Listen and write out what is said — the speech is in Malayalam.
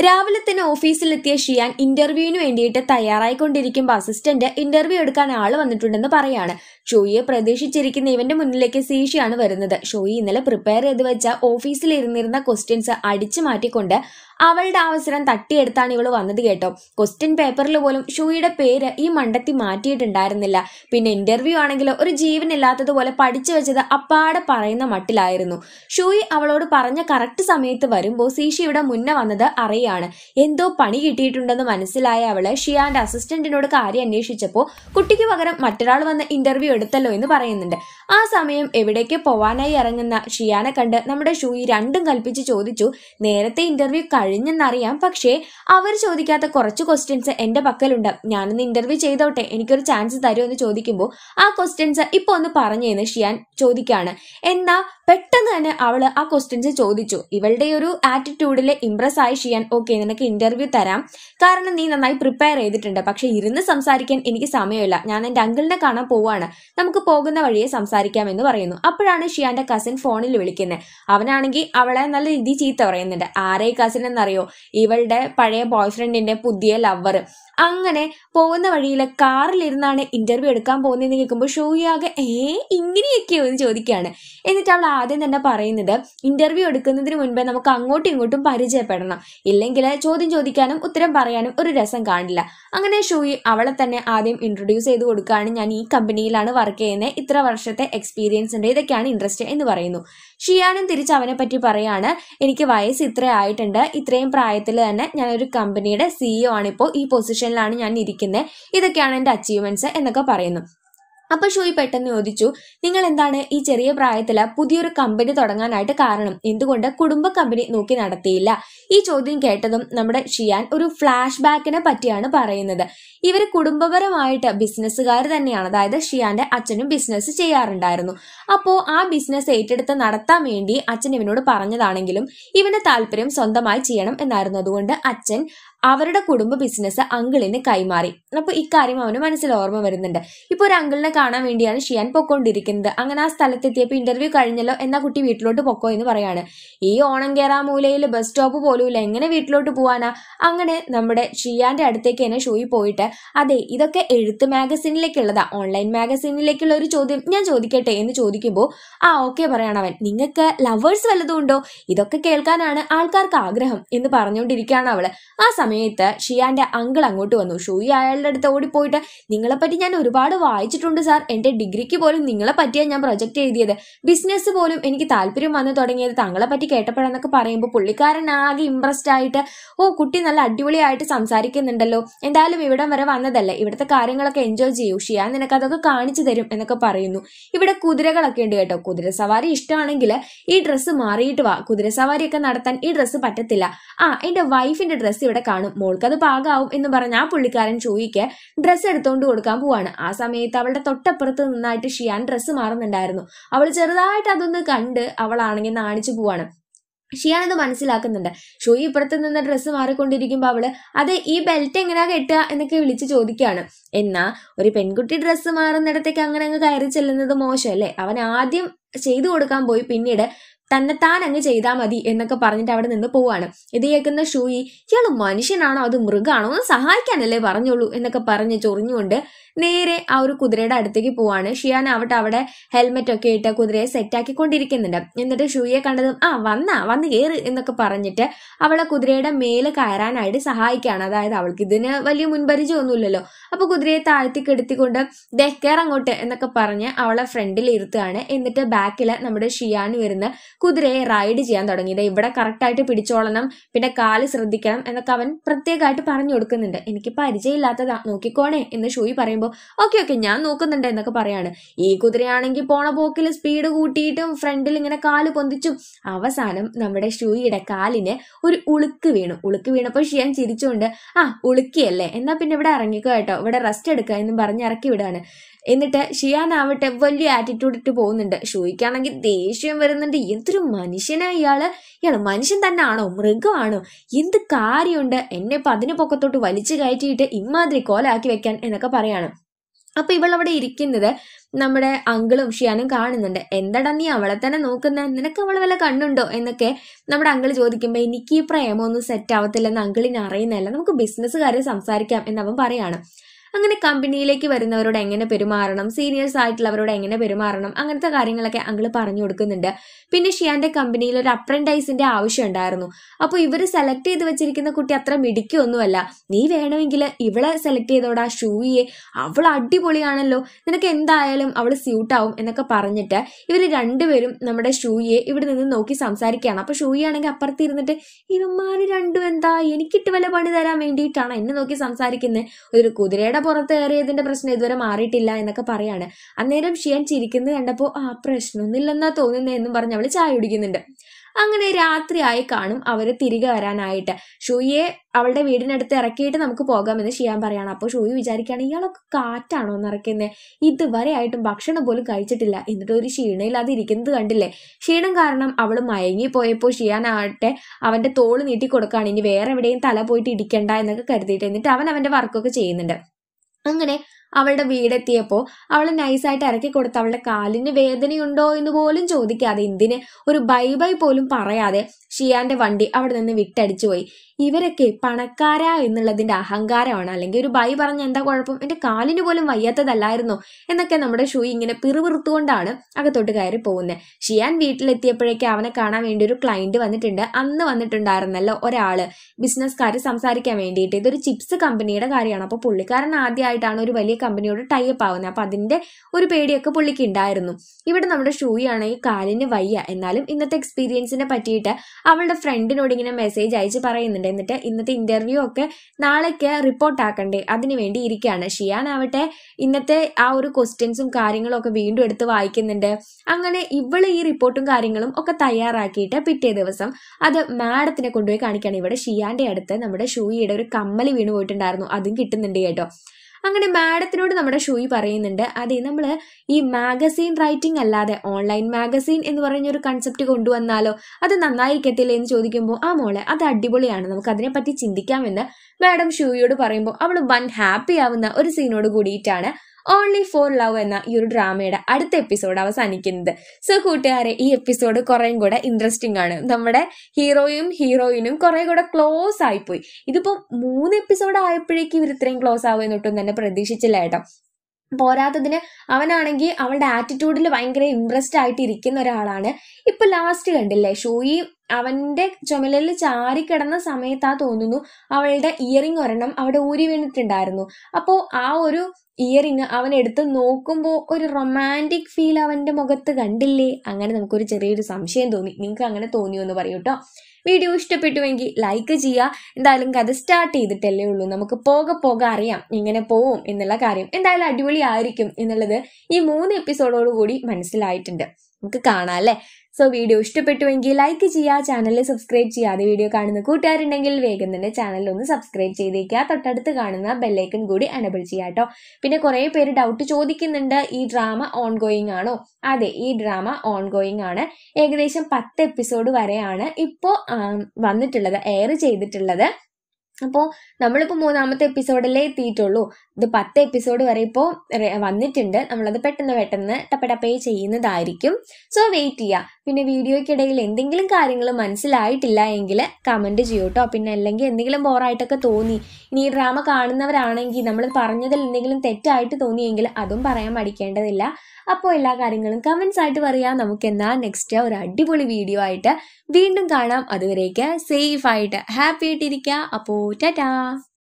രാവിലെ തന്നെ ഓഫീസിലെത്തിയ ഷിയാൻ ഇന്റർവ്യൂവിന് വേണ്ടിയിട്ട് തയ്യാറായിക്കൊണ്ടിരിക്കുമ്പോൾ അസിസ്റ്റന്റ് ഇന്റർവ്യൂ എടുക്കാൻ ആള് വന്നിട്ടുണ്ടെന്ന് പറയാണ് ഷോയിയെ പ്രതീക്ഷിച്ചിരിക്കുന്ന ഇവന്റെ മുന്നിലേക്ക് സീഷയാണ് വരുന്നത് ഷോയി ഇന്നലെ പ്രിപ്പയർ ചെയ്ത് വെച്ച ഓഫീസിൽ ഇരുന്നിരുന്ന ക്വസ്റ്റ്യൻസ് അടിച്ചു മാറ്റിക്കൊണ്ട് അവളുടെ അവസരം തട്ടിയെടുത്താണ് ഇവള് വന്നത് കേട്ടോ ക്വസ്റ്റ്യൻ പേപ്പറിൽ പോലും ഷൂയിയുടെ പേര് ഈ മണ്ടത്തി മാറ്റിയിട്ടുണ്ടായിരുന്നില്ല പിന്നെ ഇന്റർവ്യൂ ആണെങ്കിൽ ഒരു ജീവനില്ലാത്തതുപോലെ പഠിച്ചു വെച്ചത് അപ്പാടെ പറയുന്ന മട്ടിലായിരുന്നു ഷൂയി അവളോട് പറഞ്ഞ കറക്റ്റ് സമയത്ത് വരുമ്പോൾ സീഷി ഇവിടെ മുന്നേ വന്നത് അറിയാണ് എന്തോ പണി കിട്ടിയിട്ടുണ്ടെന്ന് മനസ്സിലായ അവള് ഷിയാന്റെ അസിസ്റ്റന്റിനോട് കാര്യം അന്വേഷിച്ചപ്പോൾ കുട്ടിക്ക് പകരം മറ്റൊരാൾ വന്ന് ഇന്റർവ്യൂ എടുത്തല്ലോ എന്ന് പറയുന്നുണ്ട് ആ സമയം എവിടേക്ക് പോവാനായി ഇറങ്ങുന്ന ഷിയാനെ കണ്ട് നമ്മുടെ ഷൂയി രണ്ടും കൽപ്പിച്ച് ചോദിച്ചു നേരത്തെ ഇന്റർവ്യൂ കഴിഞ്ഞെന്നറിയാം പക്ഷേ അവർ ചോദിക്കാത്ത കുറച്ച് ക്വസ്റ്റ്യൻസ് എന്റെ പക്കലുണ്ട് ഞാനൊന്ന് ഇന്റർവ്യൂ ചെയ്തോട്ടെ എനിക്കൊരു ചാൻസ് തരുമോ എന്ന് ചോദിക്കുമ്പോൾ ആ ക്വസ്റ്റ്യൻസ് ഇപ്പൊ ഒന്ന് പറഞ്ഞേന്ന് ഷിയാൻ ചോദിക്കാണ് എന്നാ പെട്ടെന്ന് തന്നെ അവള് ആ ക്വസ്റ്റ്യൻസ് ചോദിച്ചു ഇവളുടെ ഒരു ആറ്റിറ്റ്യൂഡിൽ ഇംപ്രസ് ആയി ഷിയാൻ ഓക്കെ നിനക്ക് ഇന്റർവ്യൂ തരാം കാരണം നീ നന്നായി പ്രിപ്പയർ ചെയ്തിട്ടുണ്ട് പക്ഷെ ഇരുന്ന് സംസാരിക്കാൻ എനിക്ക് സമയമില്ല ഞാൻ എന്റെ അങ്കിളിനെ കാണാൻ പോവാണ് നമുക്ക് പോകുന്ന വഴിയെ സംസാരിക്കാം എന്ന് പറയുന്നു അപ്പോഴാണ് ഷിയാന്റെ കസിൻ ഫോണിൽ വിളിക്കുന്നത് അവനാണെങ്കിൽ അവളെ നല്ല രീതിയിൽ ചീത്ത പറയുന്നുണ്ട് ആരെ കസിൻ എന്നറിയോ ഇവളുടെ പഴയ ബോയ് ഫ്രണ്ടിന്റെ പുതിയ ലവർ അങ്ങനെ പോകുന്ന വഴിയിൽ കാറിലിരുന്നാണ് ഇന്റർവ്യൂ എടുക്കാൻ പോകുന്നതെന്ന് കേൾക്കുമ്പോൾ ഷോയാകെ ഏ ഇങ്ങനെയൊക്കെയോ എന്ന് ചോദിക്കുകയാണ് എന്നിട്ട് അവൾ ആദ്യം തന്നെ പറയുന്നത് ഇന്റർവ്യൂ എടുക്കുന്നതിന് മുൻപേ നമുക്ക് അങ്ങോട്ടും ഇങ്ങോട്ടും പരിചയപ്പെടണം ഇല്ലെങ്കിൽ ചോദ്യം ചോദിക്കാനും ഉത്തരം പറയാനും ഒരു രസം കാണില്ല അങ്ങനെ ഷൂയി അവളെ തന്നെ ആദ്യം ഇൻട്രൊഡ്യൂസ് ചെയ്ത് കൊടുക്കുകയാണ് ഞാൻ ഈ കമ്പനിയിലാണ് വർക്ക് ചെയ്യുന്നത് ഇത്ര വർഷത്തെ എക്സ്പീരിയൻസ് ഉണ്ട് ഇതൊക്കെയാണ് ഇൻട്രസ്റ്റ് എന്ന് പറയുന്നു ഷിയാനും തിരിച്ച് അവനെ പറ്റി പറയാണ് എനിക്ക് വയസ്സ് ഇത്ര ആയിട്ടുണ്ട് ഇത്രയും പ്രായത്തിൽ തന്നെ ഞാനൊരു കമ്പനിയുടെ സിഇഒ ആണ് ഇപ്പോൾ ഈ പൊസിഷനിലാണ് ഞാൻ ഇരിക്കുന്നത് ഇതൊക്കെയാണ് എൻ്റെ അച്ചീവ്മെന്റ്സ് എന്നൊക്കെ പറയുന്നു അപ്പൊ ഷോയി പെട്ടെന്ന് ചോദിച്ചു നിങ്ങൾ എന്താണ് ഈ ചെറിയ പ്രായത്തില് പുതിയൊരു കമ്പനി തുടങ്ങാനായിട്ട് കാരണം എന്തുകൊണ്ട് കുടുംബ കമ്പനി നോക്കി നടത്തിയില്ല ഈ ചോദ്യം കേട്ടതും നമ്മുടെ ഷിയാൻ ഒരു ഫ്ലാഷ് ബാക്കിനെ പറ്റിയാണ് പറയുന്നത് ഇവര് കുടുംബപരമായിട്ട് ബിസിനസ്സുകാർ തന്നെയാണ് അതായത് ഷിയാന്റെ അച്ഛനും ബിസിനസ് ചെയ്യാറുണ്ടായിരുന്നു അപ്പോ ആ ബിസിനസ് ഏറ്റെടുത്ത് നടത്താൻ വേണ്ടി അച്ഛൻ ഇവനോട് പറഞ്ഞതാണെങ്കിലും ഇവന്റെ താല്പര്യം സ്വന്തമായി ചെയ്യണം എന്നായിരുന്നു അതുകൊണ്ട് അച്ഛൻ അവരുടെ കുടുംബ ബിസിനസ് അങ്കിളിന് കൈമാറി അപ്പൊ ഇക്കാര്യം അവന് മനസ്സിൽ ഓർമ്മ വരുന്നുണ്ട് ഇപ്പൊ ഒരു അങ്കിളിനെ കാണാൻ വേണ്ടിയാണ് ഷിയാൻ പൊക്കോണ്ടിരിക്കുന്നത് അങ്ങനെ ആ സ്ഥലത്തെത്തിയപ്പോൾ ഇന്റർവ്യൂ കഴിഞ്ഞല്ലോ എന്നാ കുട്ടി വീട്ടിലോട്ട് പൊക്കോ എന്ന് പറയാണ് ഈ ഓണം കേറാ മൂലയിൽ ബസ് സ്റ്റോപ്പ് പോലുമില്ല എങ്ങനെ വീട്ടിലോട്ട് പോവാനാ അങ്ങനെ നമ്മുടെ ഷിയാന്റെ അടുത്തേക്ക് തന്നെ ഷോയി പോയിട്ട് അതെ ഇതൊക്കെ എഴുത്ത് മാഗസിനിലേക്കുള്ളതാ ഓൺലൈൻ മാഗസിനിലേക്കുള്ള ഒരു ചോദ്യം ഞാൻ ചോദിക്കട്ടെ എന്ന് ചോദിക്കുമ്പോൾ ആ ഓക്കെ പറയണം അവൻ നിങ്ങൾക്ക് ലവേഴ്സ് വല്ലതും ഉണ്ടോ ഇതൊക്കെ കേൾക്കാനാണ് ആൾക്കാർക്ക് ആഗ്രഹം എന്ന് പറഞ്ഞുകൊണ്ടിരിക്കുകയാണ് അവള് ആ സമയത്ത് ഷിയാന്റെ അങ്കിൾ അങ്ങോട്ട് വന്നു ഷൂയി അയാളുടെ അടുത്ത് ഓടിപ്പോയിട്ട് നിങ്ങളെപ്പറ്റി ഞാൻ ഒരുപാട് വായിച്ചിട്ടുണ്ട് സാർ എന്റെ ഡിഗ്രിക്ക് പോലും നിങ്ങളെ പറ്റിയാണ് ഞാൻ പ്രൊജക്ട് എഴുതിയത് ബിസിനസ് പോലും എനിക്ക് താല്പര്യം വന്നു തുടങ്ങിയത് തങ്ങളെ പറ്റി കേട്ടപ്പോഴെന്നൊക്കെ പറയുമ്പോൾ പുള്ളിക്കാരൻ ആകെ ഇമ്പ്രസ്ഡ് ആയിട്ട് ഓ കുട്ടി നല്ല അടിപൊളിയായിട്ട് സംസാരിക്കുന്നുണ്ടല്ലോ എന്തായാലും ഇവിടം വരെ വന്നതല്ലേ ഇവിടുത്തെ കാര്യങ്ങളൊക്കെ എൻജോയ് ചെയ്യൂ ഷിയാൻ നിനക്ക് അതൊക്കെ കാണിച്ചു തരും എന്നൊക്കെ പറയുന്നു ഇവിടെ കുതിരകളൊക്കെ ഉണ്ട് കേട്ടോ കുതിര സവാരി ഇഷ്ടമാണെങ്കിൽ ഈ ഡ്രസ്സ് മാറിയിട്ട് വാ കുതിര സവാരിയൊക്കെ നടത്താൻ ഈ ഡ്രസ്സ് പറ്റത്തില്ല ആ എന്റെ വൈഫിന്റെ ഡ്രസ്സ് ഇവിടെ കാണും മോൾക്കത് പാകാവും എന്ന് പറഞ്ഞ ആ പുള്ളിക്കാരൻ ചോദിക്ക് ഡ്രസ്സ് എടുത്തോണ്ട് കൊടുക്കാൻ പോവാണ് ആ സമയത്ത് അവളുടെ തൊട്ടപ്പുറത്ത് നിന്നായിട്ട് ഷിയാൻ ഡ്രസ്സ് മാറുന്നുണ്ടായിരുന്നു അവൾ ചെറുതായിട്ട് അതൊന്ന് കണ്ട് അവളാണെങ്കിൽ നാണിച്ചു പോവാണ് ഷിയാൻ ഇത് മനസ്സിലാക്കുന്നുണ്ട് ഷോയി ഇപ്പുറത്ത് നിന്ന് ഡ്രസ്സ് മാറിക്കൊണ്ടിരിക്കുമ്പോൾ അവള് അതെ ഈ ബെൽറ്റ് എങ്ങനെയാ കെട്ടുക എന്നൊക്കെ വിളിച്ച് ചോദിക്കുകയാണ് എന്നാ ഒരു പെൺകുട്ടി ഡ്രസ്സ് മാറുന്നിടത്തേക്ക് അങ്ങനെ അങ്ങ് കയറി ചെല്ലുന്നത് മോശമല്ലേ അവൻ ആദ്യം ചെയ്തു കൊടുക്കാൻ പോയി പിന്നീട് തന്നെത്താൻ അങ്ങ് ചെയ്താൽ മതി എന്നൊക്കെ പറഞ്ഞിട്ട് അവിടെ നിന്ന് പോവാണ് ഇത് കേൾക്കുന്ന ഷൂയി ഇയാള് മനുഷ്യനാണോ അത് മൃഗാണോ ഒന്ന് സഹായിക്കാനല്ലേ പറഞ്ഞോളൂ എന്നൊക്കെ പറഞ്ഞ് ചൊറിഞ്ഞുകൊണ്ട് നേരെ ആ ഒരു കുതിരയുടെ അടുത്തേക്ക് പോവാണ് ഷിയാൻ ആവട്ടെ അവിടെ ഹെൽമെറ്റ് ഒക്കെ ഇട്ട് കുതിരയെ സെറ്റാക്കിക്കൊണ്ടിരിക്കുന്നുണ്ട് എന്നിട്ട് ഷൂയെ കണ്ടതും ആ വന്നാ വന്ന് കയറ് എന്നൊക്കെ പറഞ്ഞിട്ട് അവളെ കുതിരയുടെ മേലെ കയറാനായിട്ട് സഹായിക്കുകയാണ് അതായത് അവൾക്ക് ഇതിന് വലിയ മുൻപരിചയമൊന്നുമില്ലല്ലോ അപ്പൊ കുതിരയെ താഴ്ത്തി കെടുത്തിക്കൊണ്ട് ദേ കയറങ്ങോട്ട് എന്നൊക്കെ പറഞ്ഞ് അവളെ ഫ്രണ്ടിൽ ഇരുത്തുകയാണ് എന്നിട്ട് ബാക്കിൽ നമ്മുടെ ഷിയാൻ വരുന്ന കുതിരയെ റൈഡ് ചെയ്യാൻ തുടങ്ങി ദേ ഇവിടെ കറക്റ്റായിട്ട് പിടിച്ചോളണം പിന്നെ കാല് ശ്രദ്ധിക്കണം എന്നൊക്കെ അവൻ പ്രത്യേകമായിട്ട് പറഞ്ഞു കൊടുക്കുന്നുണ്ട് എനിക്ക് പരിചയമില്ലാത്തതാ നോക്കിക്കോണേ എന്ന് ഷൂയി പറയുമ്പോൾ ഓക്കെ ഓക്കെ ഞാൻ നോക്കുന്നുണ്ട് എന്നൊക്കെ പറയാണ് ഈ കുതിരയാണെങ്കിൽ പോണ പോക്കിൽ സ്പീഡ് കൂട്ടിയിട്ടും ഫ്രണ്ടിൽ ഇങ്ങനെ കാല് പൊന്തിച്ചും അവസാനം നമ്മുടെ ഷൂയിയുടെ കാലിന് ഒരു ഉളുക്ക് വീണു ഉളുക്ക് വീണപ്പോൾ ഷിയാൻ ചിരിച്ചുകൊണ്ട് ആ ഉളുക്കിയല്ലേ എന്നാ പിന്നെ ഇവിടെ ഇറങ്ങിക്കോ കേട്ടോ ഇവിടെ റെസ്റ്റ് എടുക്കുക എന്നും പറഞ്ഞ് ഇറക്കി വിടാണ് എന്നിട്ട് ഷിയാൻ ആവട്ടെ വലിയ ആറ്റിറ്റ്യൂഡ് ഇട്ട് പോകുന്നുണ്ട് ഷൂയിക്കാണെങ്കിൽ ദേഷ്യം വരുന്നുണ്ട് എന്തൊരു മനുഷ്യനാ ഇയാള് ഇയാള് മനുഷ്യൻ തന്നെ ആണോ മൃഗമാണോ എന്ത് കാര്യമുണ്ട് എന്നെ ഇപ്പൊ അതിന് പൊക്കത്തോട്ട് വലിച്ചു കയറ്റിയിട്ട് ഇമാതിരി കോലാക്കി വെക്കാൻ എന്നൊക്കെ പറയാണ് അപ്പൊ ഇവൾ അവിടെ ഇരിക്കുന്നത് നമ്മുടെ അങ്കിളും ഷിയാനും കാണുന്നുണ്ട് എന്താടാ നീ അവളെ തന്നെ നോക്കുന്ന നിനക്ക് അവളെ വല്ല കണ്ണുണ്ടോ എന്നൊക്കെ നമ്മുടെ അങ്കിൾ ചോദിക്കുമ്പോൾ എനിക്ക് ഈ പ്രേമമൊന്നും സെറ്റ് ആവത്തില്ലെന്ന് അങ്കിളിന് അറിയുന്നതല്ല നമുക്ക് ബിസിനസ് കാര്യം സംസാരിക്കാം എന്നവൻ പറയാണ് അങ്ങനെ കമ്പനിയിലേക്ക് വരുന്നവരോട് എങ്ങനെ പെരുമാറണം സീനിയേഴ്സ് ആയിട്ടുള്ളവരോട് എങ്ങനെ പെരുമാറണം അങ്ങനത്തെ കാര്യങ്ങളൊക്കെ അങ്കിള് പറഞ്ഞു കൊടുക്കുന്നുണ്ട് പിന്നെ ഷിയാന്റെ കമ്പനിയിൽ ഒരു അപ്രന്റൈസിന്റെ ആവശ്യം ഉണ്ടായിരുന്നു അപ്പോൾ ഇവർ സെലക്ട് ചെയ്ത് വെച്ചിരിക്കുന്ന കുട്ടി അത്ര മിടിക്കൊന്നുമല്ല നീ വേണമെങ്കിൽ ഇവളെ സെലക്ട് ചെയ്തോടാ ഷൂയെ അവൾ അടിപൊളിയാണല്ലോ നിനക്ക് എന്തായാലും അവൾ സ്യൂട്ടാവും എന്നൊക്കെ പറഞ്ഞിട്ട് ഇവർ രണ്ടുപേരും നമ്മുടെ ഷൂയെ ഇവിടെ നിന്ന് നോക്കി സംസാരിക്കുകയാണ് അപ്പൊ ഷൂയി ആണെങ്കിൽ അപ്പുറത്ത് ഇരുന്നിട്ട് ഇവന്മാര് രണ്ടും എന്താ എനിക്കിട്ട് വല്ല പണി തരാൻ വേണ്ടിയിട്ടാണ് എന്നെ നോക്കി സംസാരിക്കുന്നത് ഒരു കുതിരയുടെ പുറത്ത് കയറിയതിന്റെ പ്രശ്നം ഇതുവരെ മാറിയിട്ടില്ല എന്നൊക്കെ പറയാണ് അന്നേരം ഷിയാൻ ചിരിക്കുന്നത് കണ്ടപ്പോൾ ആ പ്രശ്നമൊന്നുമില്ലെന്നാ തോന്നുന്നതെന്നും പറഞ്ഞ് അവള് ചായ കുടിക്കുന്നുണ്ട് അങ്ങനെ രാത്രിയായി കാണും അവര് തിരികെ വരാനായിട്ട് ഷൂയെ അവളുടെ വീടിനടുത്ത് ഇറക്കിയിട്ട് നമുക്ക് പോകാമെന്ന് ഷിയാൻ പറയാണ് അപ്പോൾ ഷൂയി വിചാരിക്കുകയാണ് ഇയാളൊക്കെ കാറ്റാണോ നിറയ്ക്കുന്നത് ഇതുവരെ ആയിട്ടും ഭക്ഷണം പോലും കഴിച്ചിട്ടില്ല എന്നിട്ട് ഒരു ക്ഷീണയില്ലാതെ ഇരിക്കുന്നത് കണ്ടില്ലേ ക്ഷീണം കാരണം അവൾ മയങ്ങി പോയപ്പോൾ ഷിയാൻ ആട്ടെ അവന്റെ തോള് നീട്ടി കൊടുക്കുകയാണ് ഇനി വേറെ എവിടെയും തല പോയിട്ട് ഇടിക്കണ്ട എന്നൊക്കെ കരുതിയിട്ട് എന്നിട്ട് അവൻ അവന്റെ വർക്കൊക്കെ ചെയ്യുന്നുണ്ട് അങ്ങനെ അവളുടെ വീടെത്തിയപ്പോൾ അവളെ നൈസായിട്ട് ഇറക്കി കൊടുത്ത് അവളുടെ കാലിന് വേദനയുണ്ടോ എന്ന് പോലും ചോദിക്കാതെ എന്തിന് ഒരു ബൈ ബൈ പോലും പറയാതെ ഷിയാന്റെ വണ്ടി അവിടെ നിന്ന് വിട്ടടിച്ചു പോയി ഇവരൊക്കെ പണക്കാരാ എന്നുള്ളതിന്റെ അഹങ്കാരമാണ് അല്ലെങ്കിൽ ഒരു ബൈ പറഞ്ഞ എന്താ കുഴപ്പം എന്റെ കാലിന് പോലും വയ്യാത്തതല്ലായിരുന്നോ എന്നൊക്കെ നമ്മുടെ ഷൂ ഇങ്ങനെ പിറുപിറുത്തുകൊണ്ടാണ് അകത്തോട്ട് കയറി പോകുന്നത് ഷിയാൻ വീട്ടിലെത്തിയപ്പോഴേക്ക് അവനെ കാണാൻ വേണ്ടി ഒരു ക്ലയന്റ് വന്നിട്ടുണ്ട് അന്ന് വന്നിട്ടുണ്ടായിരുന്നല്ലോ ഒരാള് ബിസിനസ്സുകാർ സംസാരിക്കാൻ വേണ്ടിയിട്ട് ഇതൊരു ചിപ്സ് കമ്പനിയുടെ കാര്യമാണ് അപ്പോൾ പുള്ളിക്കാരൻ ആദ്യമായിട്ടാണ് ഒരു വലിയ കമ്പനിയോട് ടൈപ്പ് ആവുന്നത് അപ്പോൾ അതിന്റെ ഒരു പേടിയൊക്കെ പുള്ളിക്ക് ഉണ്ടായിരുന്നു ഇവിടെ നമ്മുടെ ഷൂയാണെങ്കിൽ കാലിന് വയ്യ എന്നാലും ഇന്നത്തെ എക്സ്പീരിയൻസിനെ പറ്റിയിട്ട് അവളുടെ ഫ്രണ്ടിനോട് ഇങ്ങനെ മെസ്സേജ് അയച്ച് പറയുന്നുണ്ട് എന്നിട്ട് ഇന്നത്തെ ഇന്റർവ്യൂ ഒക്കെ നാളേക്ക് റിപ്പോർട്ട് ആക്കണ്ടേ അതിനു വേണ്ടി ഇരിക്കുകയാണ് ഷിയാൻ ആവട്ടെ ഇന്നത്തെ ആ ഒരു ക്വസ്റ്റ്യൻസും കാര്യങ്ങളും ഒക്കെ വീണ്ടും എടുത്ത് വായിക്കുന്നുണ്ട് അങ്ങനെ ഇവള് ഈ റിപ്പോർട്ടും കാര്യങ്ങളും ഒക്കെ തയ്യാറാക്കിയിട്ട് പിറ്റേ ദിവസം അത് മാഡത്തിനെ കൊണ്ടുപോയി കാണിക്കുകയാണ് ഇവിടെ ഷിയാന്റെ അടുത്ത് നമ്മുടെ ഷൂയിയുടെ ഒരു കമ്മല് വീണ് പോയിട്ടുണ്ടായിരുന്നു അതും കിട്ടുന്നുണ്ട് കേട്ടോ അങ്ങനെ മാഡത്തിനോട് നമ്മുടെ ഷൂയി പറയുന്നുണ്ട് അതെ നമ്മൾ ഈ മാഗസീൻ റൈറ്റിംഗ് അല്ലാതെ ഓൺലൈൻ മാഗസീൻ എന്ന് പറയുന്ന ഒരു കൺസെപ്റ്റ് കൊണ്ടുവന്നാലോ അത് നന്നായിരിക്കത്തില്ലേ എന്ന് ചോദിക്കുമ്പോൾ ആ മോളെ അത് അടിപൊളിയാണ് നമുക്ക് അതിനെപ്പറ്റി ചിന്തിക്കാമെന്ന് മാഡം ഷൂയിയോട് പറയുമ്പോൾ അവൾ വൻ ഹാപ്പി ആവുന്ന ഒരു സീനോട് കൂടിയിട്ടാണ് ഓൺലി ഫോർ ലവ് എന്ന ഈ ഒരു ഡ്രാമയുടെ അടുത്ത എപ്പിസോഡ് അവസാനിക്കുന്നത് സോ കൂട്ടുകാരെ ഈ എപ്പിസോഡ് കുറേയും കൂടെ ഇൻട്രസ്റ്റിംഗ് ആണ് നമ്മുടെ ഹീറോയും ഹീറോയിനും കുറെ കൂടെ ക്ലോസ് ആയിപ്പോയി ഇതിപ്പോ മൂന്ന് എപ്പിസോഡ് ആയപ്പോഴേക്കും ഇവർ ഇത്രയും ക്ലോസ് ആവുമെന്നൊട്ടും തന്നെ പ്രതീക്ഷിച്ചില്ല കേട്ടോ പോരാത്തതിന് അവനാണെങ്കിൽ അവളുടെ ആറ്റിറ്റ്യൂഡിൽ ഭയങ്കര ഇംപ്രസ്ഡ് ആയിട്ട് ഇരിക്കുന്ന ഒരാളാണ് ഇപ്പൊ ലാസ്റ്റ് കണ്ടില്ലേ ഷൂയി അവന്റെ ചുമലിൽ ചാരി കിടന്ന സമയത്താ തോന്നുന്നു അവളുടെ ഇയറിംഗ് ഒരെണ്ണം അവിടെ ഊരി വീണിട്ടുണ്ടായിരുന്നു അപ്പോ ആ ഒരു ഇയറിംഗ് അവൻ എടുത്ത് നോക്കുമ്പോൾ ഒരു റൊമാൻറ്റിക് ഫീൽ അവന്റെ മുഖത്ത് കണ്ടില്ലേ അങ്ങനെ നമുക്കൊരു ചെറിയൊരു സംശയം തോന്നി നിങ്ങൾക്ക് അങ്ങനെ തോന്നിയോ എന്ന് പറയൂ കേട്ടോ വീഡിയോ ഇഷ്ടപ്പെട്ടുവെങ്കിൽ ലൈക്ക് ചെയ്യുക എന്തായാലും കഥ സ്റ്റാർട്ട് ചെയ്തിട്ടല്ലേ ഉള്ളൂ നമുക്ക് പോകെ പോകെ അറിയാം എങ്ങനെ പോവും എന്നുള്ള കാര്യം എന്തായാലും അടിപൊളി ആയിരിക്കും എന്നുള്ളത് ഈ മൂന്ന് എപ്പിസോഡോട് കൂടി മനസ്സിലായിട്ടുണ്ട് നമുക്ക് കാണാം അല്ലേ സോ വീഡിയോ ഇഷ്ടപ്പെട്ടുവെങ്കിൽ ലൈക്ക് ചെയ്യുക ചാനൽ സബ്സ്ക്രൈബ് ചെയ്യാതെ വീഡിയോ കാണുന്ന കൂട്ടുകാരുണ്ടെങ്കിൽ വേഗം തന്നെ ചാനൽ ഒന്ന് സബ്സ്ക്രൈബ് ചെയ്തേക്കുക തൊട്ടടുത്ത് കാണുന്ന ബെല്ലൈക്കൺ കൂടി എനബിൾ ചെയ്യുക കേട്ടോ പിന്നെ കുറേ പേര് ഡൗട്ട് ചോദിക്കുന്നുണ്ട് ഈ ഡ്രാമ ഓൺ ഗോയിങ് ആണോ അതെ ഈ ഡ്രാമ ഓൺ ഗോയിങ് ആണ് ഏകദേശം പത്ത് എപ്പിസോഡ് വരെയാണ് ഇപ്പോൾ വന്നിട്ടുള്ളത് എയർ ചെയ്തിട്ടുള്ളത് അപ്പോൾ നമ്മളിപ്പോൾ മൂന്നാമത്തെ എപ്പിസോഡിലേ എത്തിയിട്ടുള്ളൂ ഇത് പത്ത് എപ്പിസോഡ് വരെ ഇപ്പോൾ വന്നിട്ടുണ്ട് നമ്മളത് പെട്ടെന്ന് പെട്ടെന്ന് ടപ്പടപ്പേ ചെയ്യുന്നതായിരിക്കും സോ വെയിറ്റ് ചെയ്യുക പിന്നെ വീഡിയോയ്ക്കിടയിൽ എന്തെങ്കിലും കാര്യങ്ങൾ മനസ്സിലായിട്ടില്ല എങ്കിൽ കമൻറ്റ് ചെയ്യൂ കേട്ടോ പിന്നെ അല്ലെങ്കിൽ എന്തെങ്കിലും ബോറായിട്ടൊക്കെ തോന്നി ഇനി ഈ ഡ്രാമ കാണുന്നവരാണെങ്കിൽ നമ്മൾ പറഞ്ഞതിൽ എന്തെങ്കിലും തെറ്റായിട്ട് തോന്നിയെങ്കിൽ അതും പറയാൻ മടിക്കേണ്ടതില്ല അപ്പോൾ എല്ലാ കാര്യങ്ങളും കമൻസ് ആയിട്ട് പറയാം നമുക്ക് എന്നാ നെക്സ്റ്റ് ഒരു അടിപൊളി വീഡിയോ ആയിട്ട് വീണ്ടും കാണാം അതുവരേക്ക് സേഫ് ആയിട്ട് ഹാപ്പി ആയിട്ടിരിക്കുക അപ്പോൾ ടാറ്റാ